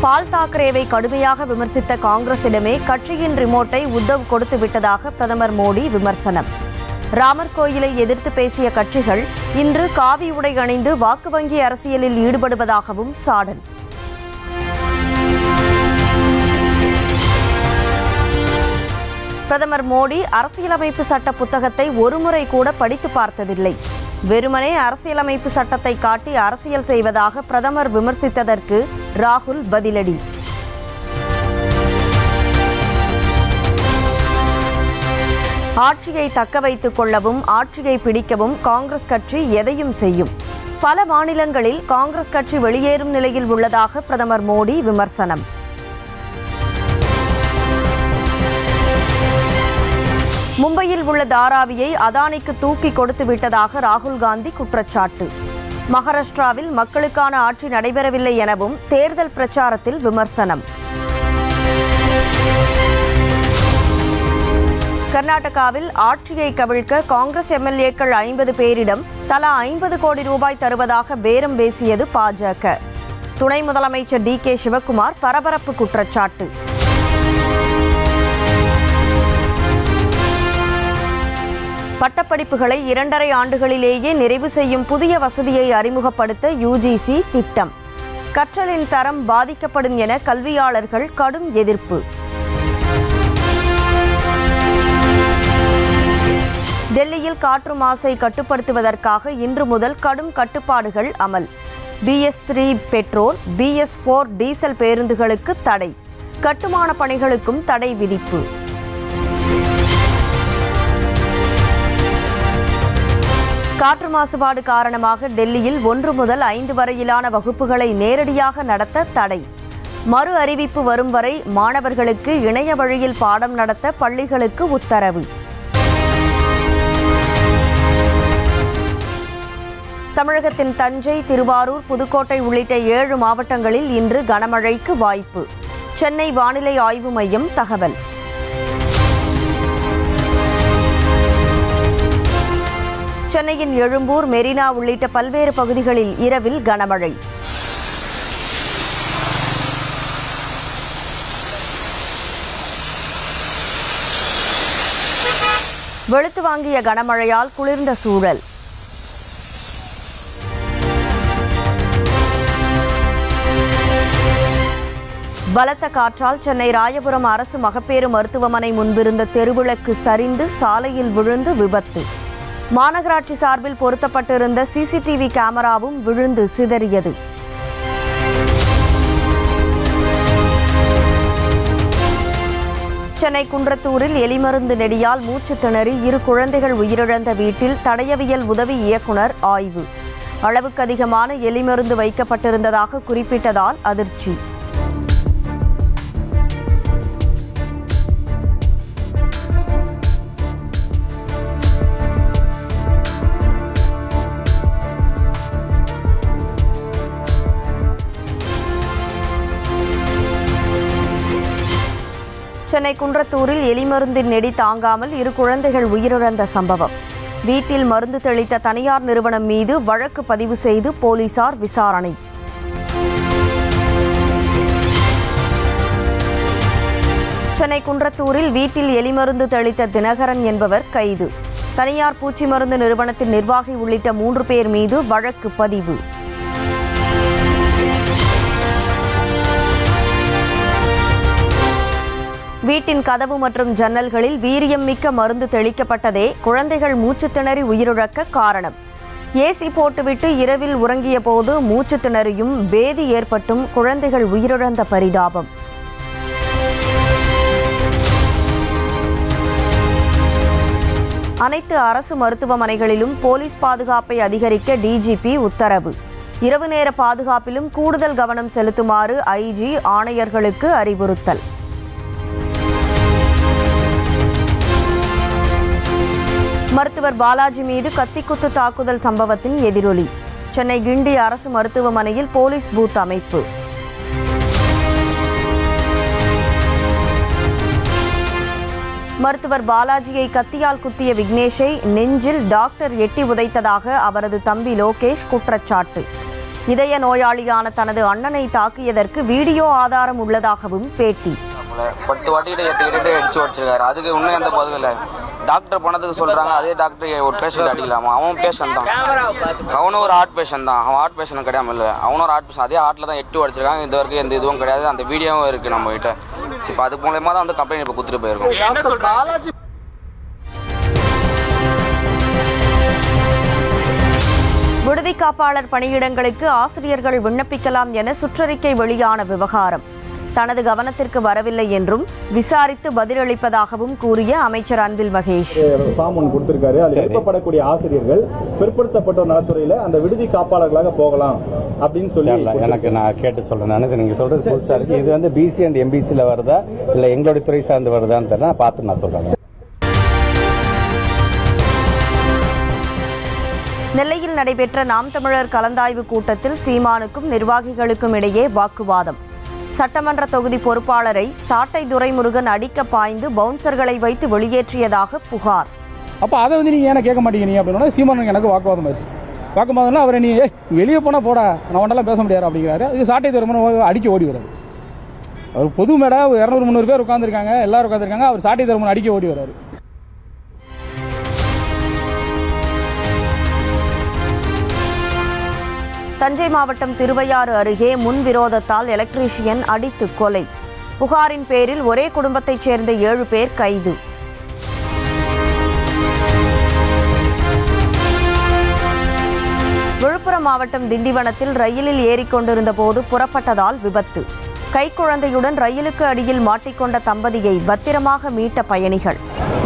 பால் தாக்கரேவை கடுமையாக விமர்சித்த காங்கிரசிடமே கட்சியின் ரிமோட்டை உத்தவ் கொடுத்து விட்டதாக பிரதமர் மோடி விமர்சனம் ராமர் கோயிலை எதிர்த்து பேசிய கட்சிகள் இன்று காவி உடை அணிந்து வாக்கு வங்கி அரசியலில் ஈடுபடுவதாகவும் சாடல் பிரதமர் மோடி அரசியலமைப்பு சட்ட புத்தகத்தை ஒருமுறை கூட படித்து பார்த்ததில்லை வெறுமனே அரசியலமைப்பு சட்டத்தை காட்டி அரசியல் செய்வதாக பிரதமர் விமர்சித்ததற்கு ராகுல் பதிலடி ஆட்சியை தக்க வைத்துக் கொள்ளவும் ஆட்சியை பிடிக்கவும் காங்கிரஸ் கட்சி எதையும் செய்யும் பல மாநிலங்களில் காங்கிரஸ் கட்சி வெளியேறும் நிலையில் உள்ளதாக பிரதமர் மோடி விமர்சனம் மும்பையில் உள்ள தாராவியை அதானிக்கு தூக்கி கொடுத்து விட்டதாக ராகுல் காந்தி குற்றச்சாட்டு மகாராஷ்டிராவில் மக்களுக்கான ஆட்சி நடைபெறவில்லை எனவும் தேர்தல் பிரச்சாரத்தில் விமர்சனம் கர்நாடகாவில் ஆட்சியை கவிழ்க்க காங்கிரஸ் எம்எல்ஏக்கள் ஐம்பது பேரிடம் தலா ஐம்பது கோடி ரூபாய் தருவதாக பேரம் பேசியது பாஜக துணை முதலமைச்சர் டி கே சிவக்குமார் பரபரப்பு குற்றச்சாட்டு பட்டப்படிப்புகளை இரண்டரை ஆண்டுகளிலேயே நிறைவு செய்யும் புதிய வசதியை அறிமுகப்படுத்த யுஜிசி திட்டம் கற்றலின் தரம் பாதிக்கப்படும் என கல்வியாளர்கள் கடும் எதிர்ப்பு டெல்லியில் காற்று மாசை கட்டுப்படுத்துவதற்காக இன்று முதல் கடும் கட்டுப்பாடுகள் அமல் B S three petrol B S four diesel பேருந்துகளுக்கு தடை கட்டுமான பணிகளுக்கும் தடை விதிப்பு காற்று மாசுபாடு காரணமாக டெல்லியில் ஒன்று முதல் ஐந்து வரையிலான வகுப்புகளை நேரடியாக நடத்த தடை மறு அறிவிப்பு வரும் வரை மாணவர்களுக்கு இணைய வழியில் பாடம் நடத்த பள்ளிகளுக்கு உத்தரவு தமிழகத்தின் தஞ்சை திருவாரூர் புதுக்கோட்டை உள்ளிட்ட ஏழு மாவட்டங்களில் இன்று கனமழைக்கு வாய்ப்பு சென்னை வானிலை ஆய்வு மையம் தகவல் சென்னையின் எழும்பூர் மெரினா உள்ளிட்ட பல்வேறு பகுதிகளில் இரவில் கனமழை வெளுத்து வாங்கிய கனமழையால் குளிர்ந்த சூழல் பலத்த காற்றால் சென்னை ராயபுரம் அரசு மகப்பேறு மருத்துவமனை முன்பிருந்த தெருவிளக்கு சரிந்து சாலையில் விழுந்து விபத்து மாநகராட்சி சார்பில் பொருத்தப்பட்டிருந்த சிசிடிவி கேமராவும் விழுந்து சிதறியது சென்னை குன்றத்தூரில் எலிமருந்து நெடியால் மூச்சு திணறி இரு குழந்தைகள் உயிரிழந்த வீட்டில் தடயவியல் உதவி இயக்குனர் ஆய்வு அளவுக்கு அதிகமான எலிமருந்து வைக்கப்பட்டிருந்ததாக குறிப்பிட்டதால் அதிர்ச்சி சென்னை குன்றத்தூரில் எலிமருந்தின் நெடி தாங்காமல் இரு குழந்தைகள் உயிரிழந்த சம்பவம் வீட்டில் மருந்து தெளித்த தனியார் நிறுவனம் மீது வழக்கு பதிவு செய்து போலீசார் விசாரணை சென்னை குன்றத்தூரில் வீட்டில் எலிமருந்து தெளித்த தினகரன் என்பவர் கைது தனியார் பூச்சி மருந்து நிறுவனத்தின் நிர்வாகி உள்ளிட்ட மூன்று பேர் மீது வழக்கு பதிவு வீட்டின் கதவு மற்றும் ஜன்னல்களில் வீரியம் மிக்க மருந்து தெளிக்கப்பட்டதே குழந்தைகள் மூச்சு திணறி உயிரிழக்க காரணம் ஏசி போட்டுவிட்டு இரவில் உறங்கிய போது மூச்சு திணறியும் பேதி ஏற்பட்டும் குழந்தைகள் உயிரிழந்த பரிதாபம் அனைத்து அரசு மருத்துவமனைகளிலும் போலீஸ் பாதுகாப்பை அதிகரிக்க டிஜிபி உத்தரவு இரவு நேர பாதுகாப்பிலும் கூடுதல் கவனம் செலுத்துமாறு ஐஜி ஆணையர்களுக்கு அறிவுறுத்தல் மருத்துவர் பாலாஜி மீது கத்திக்குத்து தாக்குதல் சம்பவத்தின் எதிரொலி சென்னை கிண்டி அரசு மருத்துவமனையில் போலீஸ் பூத் அமைப்பு மருத்துவர் பாலாஜியை கத்தியால் குத்திய விக்னேஷை நெஞ்சில் டாக்டர் எட்டி உதைத்ததாக அவரது தம்பி லோகேஷ் குற்றச்சாட்டு இதய நோயாளியான தனது அண்ணனை தாக்கியதற்கு வீடியோ ஆதாரம் உள்ளதாகவும் பேட்டி நம்மள பத்து வாட்டிகிட்ட எட்டு கிட்ட அடிச்சு வச்சிருக்காரு அதுக்கு இன்னும் எந்த பதிலும் இல்லை டாக்டர் போனதுக்கு சொல்றாங்க அதே டாக்டர் ஒரு பேஷண்ட் அடிக்கலாமா அவன் பேஷண்ட் தான் அவனும் ஒரு ஹார்ட் பேஷண்ட் தான் அவன் ஹார்ட் பேஷண்ட் கிடையாம இல்லை அவனும் ஒரு ஹார்ட் பேஷண்ட் அதே ஹார்ட்ல தான் எட்டு அடிச்சிருக்காங்க இது வரைக்கும் எந்த இதுவும் கிடையாது அந்த வீடியோவும் இருக்கு நம்ம கிட்ட இப்போ அது மூலயமா தான் வந்து கம்ப்ளைண்ட் இப்போ கொடுத்துட்டு போயிருக்கோம் விடுதி காப்பாளர் பணியிடங்களுக்கு ஆசிரியர்கள் விண்ணப்பிக்கலாம் என சுற்றறிக்கை வெளியான விவகாரம் தனது கவனத்திற்கு வரவில்லை என்றும் விசாரித்து பதிலளிப்பதாகவும் கூறிய அமைச்சர் அன்பில் மகேஷ் ஃபார்ம் ஒன்று கொடுத்திருக்காரு அது விருப்பப்படக்கூடிய ஆசிரியர்கள் பிற்படுத்தப்பட்டோர் நலத்துறையில அந்த விடுதி காப்பாளர்களாக போகலாம் அப்படின்னு சொல்லி இல்ல, எனக்கு நான் கேட்டு சொல்றேன் நான் நீங்க சொல்றது புதுசா இருக்கு இது வந்து பிசி அண்ட் எம்பிசில வருதா இல்ல எங்களுடைய துறை சார்ந்து வருதான்னு தெரியல நான் பார்த்து நான் சொல்றேன் நெல்லையில் நடைபெற்ற நாம் தமிழர் கலந்தாய்வு கூட்டத்தில் சீமானுக்கும் நிர்வாகிகளுக்கும் இடையே வாக்குவாதம் சட்டமன்ற தொகுதி பொறுப்பாளரை சாட்டை துரைமுருகன் அடிக்க பாய்ந்து பவுன்சர்களை வைத்து வெளியேற்றியதாக புகார் அப்போ அதை வந்து நீங்கள் ஏன்னா கேட்க மாட்டேங்கிறீங்க அப்படின்னா சீமானுக்கு எனக்கு வாக்குவாதம் ஆயிடுச்சு வாக்குவாதம்னா அவரை நீ ஏய் வெளியே போனால் போடா நான் ஒன்றெல்லாம் பேச முடியாது அப்படிங்கிறாரு இது சாட்டை தருமன் அடிக்க ஓடி வராரு அவர் பொது மேடா இரநூறு முந்நூறு பேர் உட்காந்துருக்காங்க எல்லாரும் உட்காந்துருக்காங்க அவர் சாட்டை தருமன் அடிக்க ஓடி வராரு தஞ்சை மாவட்டம் திருவையாறு அருகே முன்விரோதத்தால் எலக்ட்ரீஷியன் அடித்து கொலை புகாரின் பேரில் ஒரே குடும்பத்தைச் சேர்ந்த ஏழு பேர் கைது விழுப்புரம் மாவட்டம் திண்டிவனத்தில் ரயிலில் ஏறிக்கொண்டிருந்த போது புறப்பட்டதால் விபத்து கைக்குழந்தையுடன் ரயிலுக்கு அடியில் மாட்டிக்கொண்ட தம்பதியை பத்திரமாக மீட்ட பயணிகள்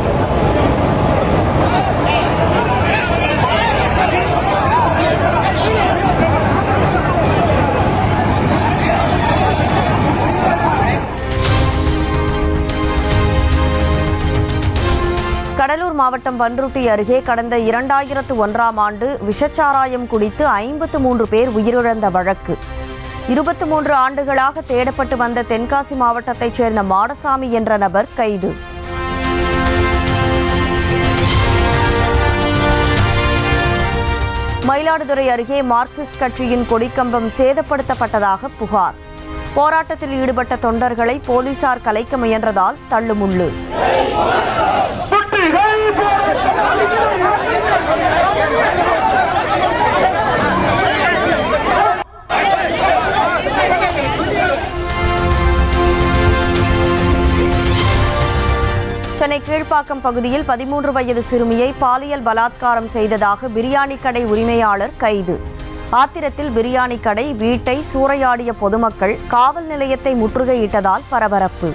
கடலூர் மாவட்டம் பன்ருட்டி அருகே கடந்த இரண்டாயிரத்து ஒன்றாம் ஆண்டு விஷச்சாராயம் குடித்து ஐம்பத்து மூன்று பேர் உயிரிழந்த வழக்கு இருபத்தி மூன்று ஆண்டுகளாக தேடப்பட்டு வந்த தென்காசி மாவட்டத்தைச் சேர்ந்த மாடசாமி என்ற நபர் கைது மயிலாடுதுறை அருகே மார்க்சிஸ்ட் கட்சியின் கொடிக்கம்பம் சேதப்படுத்தப்பட்டதாக புகார் போராட்டத்தில் ஈடுபட்ட தொண்டர்களை போலீசார் கலைக்க முயன்றதால் தள்ளுமுள்ளு சென்னை கீழ்ப்பாக்கம் பகுதியில் பதிமூன்று வயது சிறுமியை பாலியல் பலாத்காரம் செய்ததாக பிரியாணி கடை உரிமையாளர் கைது ஆத்திரத்தில் பிரியாணி கடை வீட்டை சூறையாடிய பொதுமக்கள் காவல் நிலையத்தை முற்றுகையிட்டதால் பரபரப்பு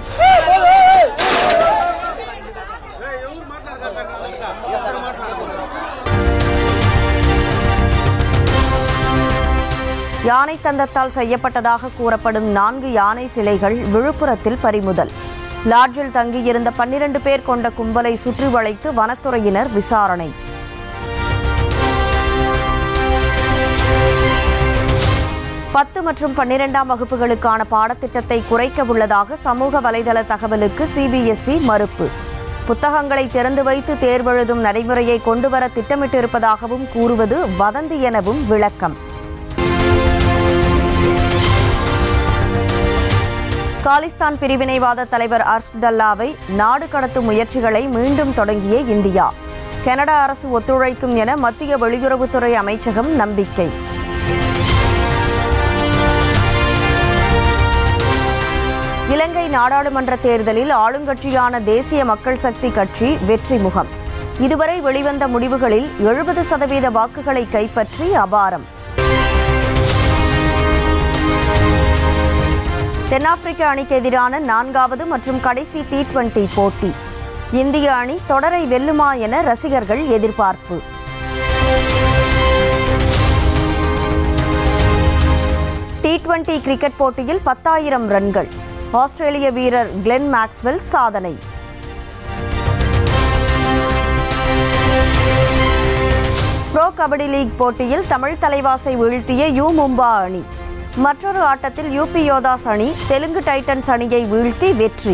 யானை தந்தத்தால் செய்யப்பட்டதாக கூறப்படும் நான்கு யானை சிலைகள் விழுப்புரத்தில் பறிமுதல் லாட்ஜில் தங்கியிருந்த பன்னிரண்டு பேர் கொண்ட கும்பலை சுற்றி வளைத்து வனத்துறையினர் விசாரணை பத்து மற்றும் பன்னிரெண்டாம் வகுப்புகளுக்கான பாடத்திட்டத்தை குறைக்க உள்ளதாக சமூக வலைதள தகவலுக்கு சிபிஎஸ்இ மறுப்பு புத்தகங்களை திறந்து வைத்து தேர்வெழுதும் நடைமுறையை கொண்டுவர திட்டமிட்டிருப்பதாகவும் கூறுவது வதந்தி எனவும் விளக்கம் காலிஸ்தான் பிரிவினைவாத தலைவர் அர்ஷ்டல்லாவை நாடு கடத்தும் முயற்சிகளை மீண்டும் தொடங்கிய இந்தியா கனடா அரசு ஒத்துழைக்கும் என மத்திய வெளியுறவுத்துறை அமைச்சகம் நம்பிக்கை இலங்கை நாடாளுமன்ற தேர்தலில் ஆளுங்கட்சியான தேசிய மக்கள் சக்தி கட்சி வெற்றி முகம் இதுவரை வெளிவந்த முடிவுகளில் எழுபது சதவீத வாக்குகளை கைப்பற்றி அபாரம் தென்னாப்பிரிக்க அணிக்கு எதிரான நான்காவது மற்றும் கடைசி டி டுவெண்டி போட்டி இந்திய அணி தொடரை வெல்லுமா என ரசிகர்கள் எதிர்பார்ப்பு டி டுவெண்டி கிரிக்கெட் போட்டியில் பத்தாயிரம் ரன்கள் ஆஸ்திரேலிய வீரர் கிளென் மேக்ஸ்வெல் சாதனை ப்ரோ கபடி லீக் போட்டியில் தமிழ் தலைவாசை வீழ்த்திய யூ மும்பா அணி மற்றொரு ஆட்டத்தில் யூபி யோதாஸ் அணி தெலுங்கு டைட்டன்ஸ் அணியை வீழ்த்தி வெற்றி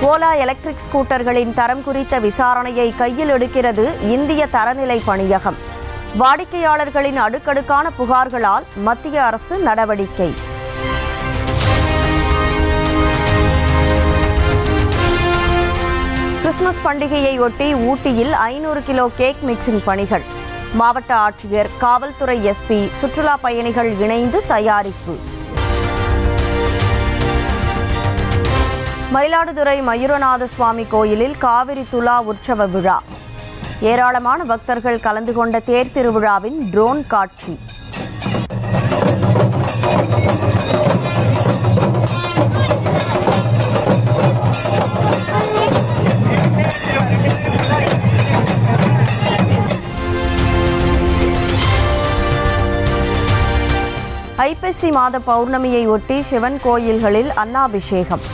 ஓலா எலக்ட்ரிக் ஸ்கூட்டர்களின் தரம் குறித்த விசாரணையை கையில் எடுக்கிறது இந்திய தரநிலை பணியகம் வாடிக்கையாளர்களின் அடுக்கடுக்கான புகார்களால் மத்திய அரசு நடவடிக்கை கிறிஸ்துமஸ் பண்டிகையை ஒட்டி ஊட்டியில் ஐநூறு கிலோ கேக் மிக்சிங் பணிகள் மாவட்ட ஆட்சியர் காவல்துறை எஸ்பி சுற்றுலா பயணிகள் இணைந்து தயாரிப்பு மயிலாடுதுறை மயூரநாத சுவாமி கோயிலில் காவிரி துலா உற்சவ விழா ஏராளமான பக்தர்கள் கலந்து கொண்ட தேர் திருவிழாவின் ட்ரோன் காட்சி ஐப்பசி மாத பௌர்ணமியை ஒட்டி சிவன் கோயில்களில் அன்னாபிஷேகம்